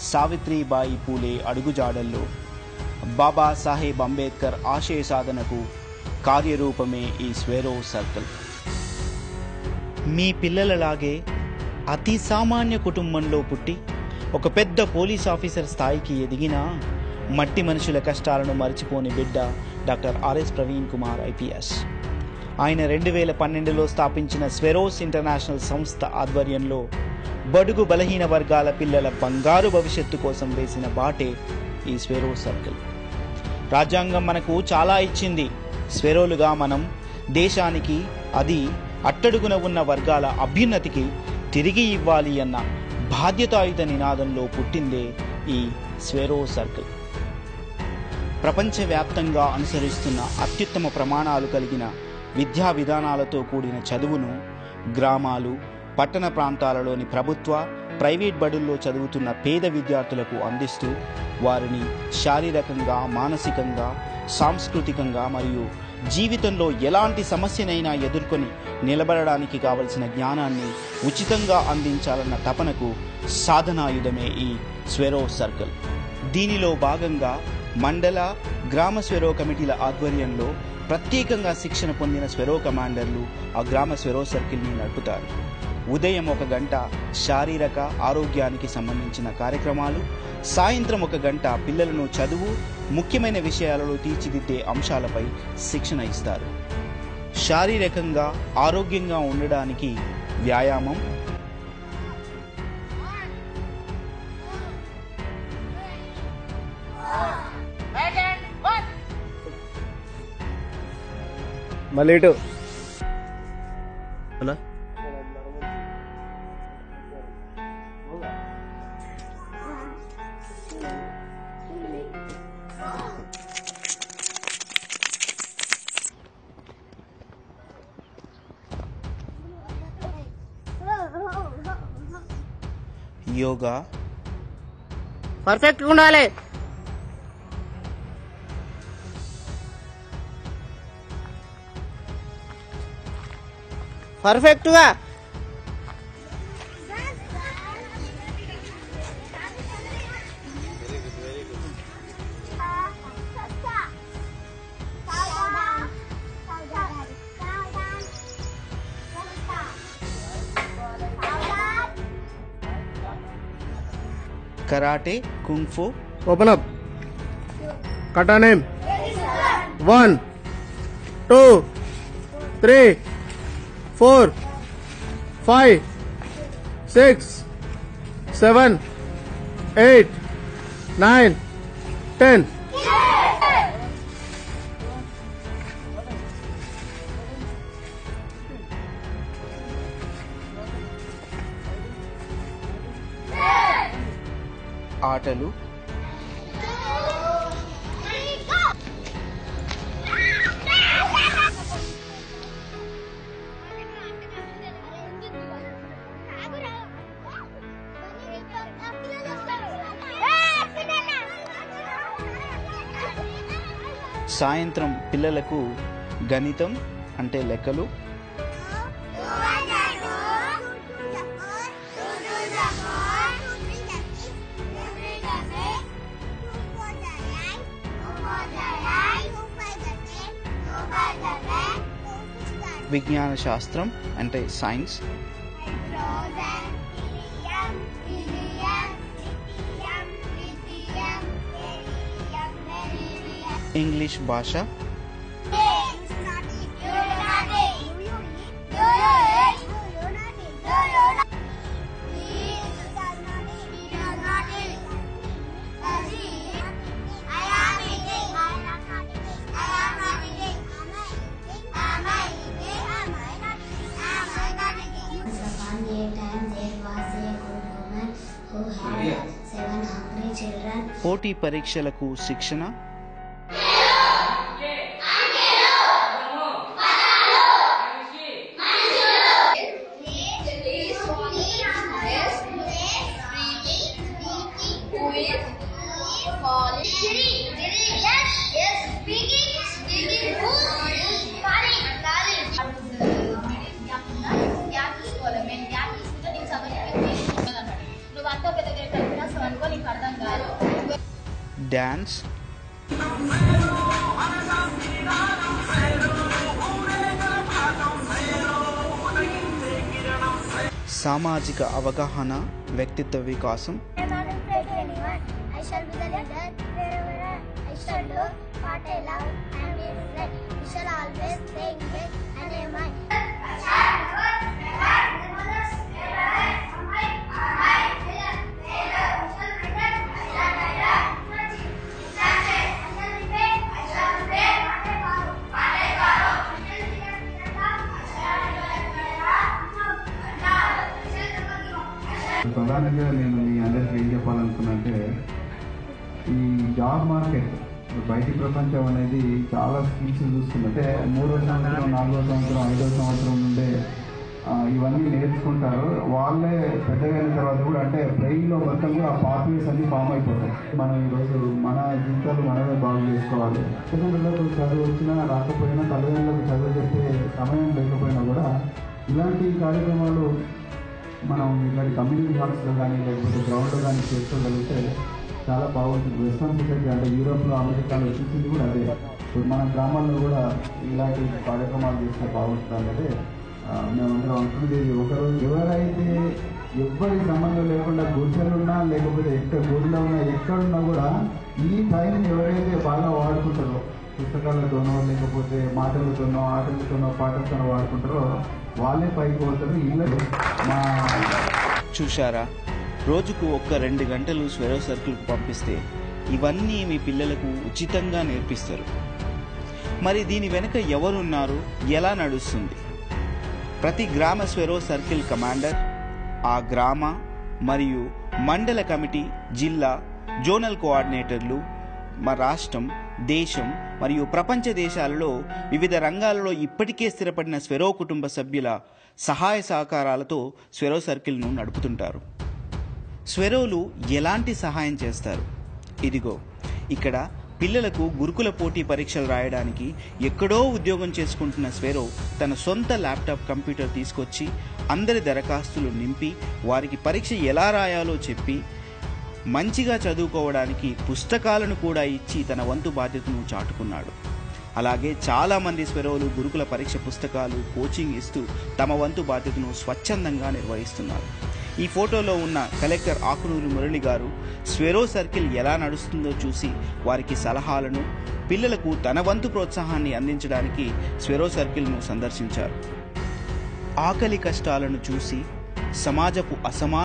సావిత్రిబాయి పూలే అడుగుజాడల్లో బాబాసాహెబ్ అంబేద్కర్ ఆశయ సాధనకు కార్యరూపమే ఈ స్వేరో సర్కిల్ మీ పిల్లలలాగే అతి సామాన్య కుటుంబంలో పుట్టి ఒక పెద్ద పోలీస్ ఆఫీసర్ స్థాయికి ఎదిగిన మట్టి మనుషుల కష్టాలను మర్చిపోని బిడ్డ doctor RS Praveen Kumar IPS ఆయన రెండు వేల పన్నెండులో స్థాపించిన స్వెరోస్ ఇంటర్నేషనల్ సంస్థ ఆధ్వర్యంలో బడుగు బలహీన వర్గాల పిల్లల బంగారు భవిష్యత్తు కోసం వేసిన బాటే ఈ స్వెరో సర్కిల్ రాజ్యాంగం మనకు చాలా ఇచ్చింది స్వెరోలుగా మనం దేశానికి అది అట్టడుగున ఉన్న వర్గాల అభ్యున్నతికి తిరిగి ఇవ్వాలి అన్న బాధ్యతాయుత నినాదంలో పుట్టిందే ఈ స్వెరో సర్కిల్ ప్రపంచవ్యాప్తంగా అనుసరిస్తున్న అత్యుత్తమ ప్రమాణాలు కలిగిన విద్యా విధానాలతో కూడిన చదువును గ్రామాలు పట్టణ ప్రాంతాలలోని ప్రభుత్వ ప్రైవేట్ బడుల్లో చదువుతున్న పేద విద్యార్థులకు అందిస్తూ వారిని శారీరకంగా మానసికంగా సాంస్కృతికంగా మరియు జీవితంలో ఎలాంటి సమస్యనైనా ఎదుర్కొని నిలబడడానికి కావలసిన జ్ఞానాన్ని ఉచితంగా అందించాలన్న తపనకు సాధనాయుధమే ఈ స్వెరో సర్కిల్ దీనిలో భాగంగా మండల గ్రామ స్వెరో కమిటీల ఆధ్వర్యంలో ప్రత్యేకంగా శిక్షణ పొందిన స్వెరో కమాండర్లు ఆ గ్రామ స్వెరో సర్కిల్ని నడుపుతారు ఉదయం ఒక గంట శారీరక ఆరోగ్యానికి సంబంధించిన కార్యక్రమాలు సాయంత్రం ఒక గంట పిల్లలను చదువు ముఖ్యమైన విషయాలలో తీర్చిదిద్దే అంశాలపై శిక్షణ ఇస్తారు శారీరకంగా ఆరోగ్యంగా ఉండడానికి వ్యాయామం మళ్ళీ ఇటు అలా యోగా పర్ఫెక్ట్గా ఉండాలి పర్ఫెక్ట్గా karate kung fu open up kata name one two three four five six seven eight nine ten ఆటలు సాయంత్రం పిల్లలకు గణితం అంటే లెక్కలు విజ్ఞాన శాస్త్రం అంటే సైన్స్ ఇంగ్లీష్ భాష Upon a time there was a good woman who had seven hungry children. పోటీ పరీక్షలకు శిక్షణ నువ్వు అంతా పెద్ద చెప్పినా సో అనుకో డ్యాన్స్ సామాజిక అవగాహన వ్యక్తిత్వ వికాసం I'm unafraid of anyone. I shall be the leader wherever I shall go. What I love, I am a friend. We shall always stay engaged and am I. ప్రధానంగా నేను మీ అందరికి ఏం చెప్పాలనుకున్నంటే ఈ జాబ్ మార్కెట్ బయటి ప్రపంచం అనేది చాలా స్కిల్స్ చూస్తుంది అంటే మూడో సంవత్సరం నాలుగో సంవత్సరం ఐదో సంవత్సరం నుండే ఆ, ఇవన్నీ నేర్చుకుంటారు వాళ్ళే పెద్దగా అయిన తర్వాత కూడా అంటే బ్రెయిన్లో మొత్తం కూడా ఆ పాత్వేస్ అన్ని ఫామ్ అయిపోతాయి మనం ఈరోజు మన జీవితాలు మనమే బాగు చేసుకోవాలి తల్లిదండ్రులకు చదువు వచ్చినా రాకపోయినా తల్లిదండ్రులకు చదువు చెప్పే సమయం లేకపోయినా కూడా ఇలాంటి కార్యక్రమాలు మనం ఇట్లాంటి కమ్యూనిటీ హాల్స్లో కానీ లేకపోతే గ్రౌండ్లో కానీ చేసుకోగలిగితే చాలా బాగుంటుంది వెస్ట్రన్ సొసైటీ అంటే యూరోప్లో అమెరికాలో చూసింది కూడా అదే ఇప్పుడు మన గ్రామాల్లో కూడా ఇలాంటి కార్యక్రమాలు చేస్తే బాగుంటుంది అనేది ఆ, మేమందరం అనుకునేది ఒకరు ఎవరైతే ఎవ్వరి సంబంధం లేకుండా గుడిసెలున్నా లేకపోతే ఎక్కడ గుడిలో ఉన్నా ఎక్కడున్నా కూడా ఈ టైం ఎవరైతే బాగా వాడుకుంటారో పుస్తకాలతోనో లేకపోతే మాటలతోనో ఆటలతోనో పాటలతోనో వాడుకుంటారో వాళ్ళే పైకి పోతారు ఇల్లు మా చూశారా రోజుకు ఒక్క రెండు గంటలు స్వెరో సర్కిల్కు పంపిస్తే ఇవన్నీ మీ పిల్లలకు ఉచితంగా నేర్పిస్తారు మరి దీని వెనుక ఎవరున్నారు ఎలా నడుస్తుంది ప్రతి గ్రామ స్వెరో సర్కిల్ కమాండర్ ఆ గ్రామ మరియు మండల కమిటీ జిల్లా జోనల్ కోఆర్డినేటర్లు మా రాష్ట్రం దేశం మరియు ప్రపంచ దేశాలలో వివిధ రంగాలలో ఇప్పటికే స్థిరపడిన స్వెరో కుటుంబ సభ్యుల సహాయ సహకారాలతో స్వెరో సర్కిల్ను నడుపుతుంటారు స్వెరోలు ఎలాంటి సహాయం చేస్తారు ఇదిగో ఇక్కడ పిల్లలకు గురుకుల పోటీ పరీక్షలు రాయడానికి ఎక్కడో ఉద్యోగం చేసుకుంటున్న స్వెరో తన సొంత ల్యాప్టాప్ కంప్యూటర్ తీసుకొచ్చి అందరి దరఖాస్తులు నింపి వారికి పరీక్ష ఎలా రాయాలో చెప్పి మంచిగా చదువుకోవడానికి పుస్తకాలను కూడా ఇచ్చి తన వంతు బాధ్యతను చాటుకున్నాడు అలాగే చాలా మంది స్వెరోలు గురుకుల పరీక్ష పుస్తకాలు కోచింగ్ ఇస్తూ తమ వంతు బాధ్యతను స్వచ్ఛందంగా నిర్వహిస్తున్నారు ఈ ఫోటోలో ఉన్న కలెక్టర్ ఆకునూరు మురళి గారు స్వెరో సర్కిల్ ఎలా నడుస్తుందో చూసి వారికి సలహాలను పిల్లలకు తన వంతు ప్రోత్సాహాన్ని అందించడానికి స్వెరో సర్కిల్ను సందర్శించారు ఆకలి కష్టాలను చూసి సమాజపు అసమాన